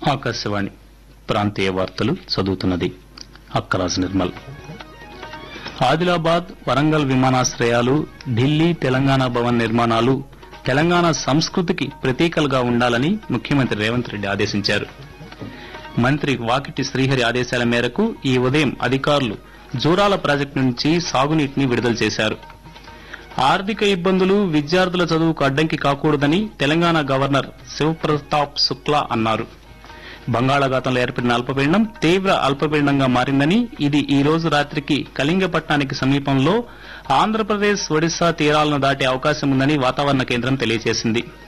ఆకాశవాణి ప్రాంతీయ వార్తలు చదువుతున్నది అక్కరాజు నిర్మల్ ఆదిలాబాద్ వరంగల్ విమానాశ్రయాలు ఢిల్లీ తెలంగాణ భవన్ నిర్మాణాలు తెలంగాణ సంస్కృతికి ప్రతీకలుగా ఉండాలని ముఖ్యమంత్రి రేవంత్ రెడ్డి ఆదేశించారు మంత్రి వాకిటి శ్రీహరి ఆదేశాల మేరకు ఈ ఉదయం అధికారులు జూరాల ప్రాజెక్టు నుంచి సాగునీటిని విడుదల చేశారు ఆర్థిక ఇబ్బందులు విద్యార్థుల చదువుకు అడ్డంకి కాకూడదని తెలంగాణ గవర్నర్ శివప్రతాప్ శుక్లా అన్నారు బంగాళాఖాతంలో ఏర్పడిన అల్పపీడనం తీవ్ర అల్పపీడనంగా మారిందని ఇది ఈ రోజు రాత్రికి కళింగపట్నానికి సమీపంలో ఆంధ్రప్రదేశ్ ఒడిశా తీరాలను దాటే అవకాశం ఉందని వాతావరణ కేంద్రం తెలియజేసింది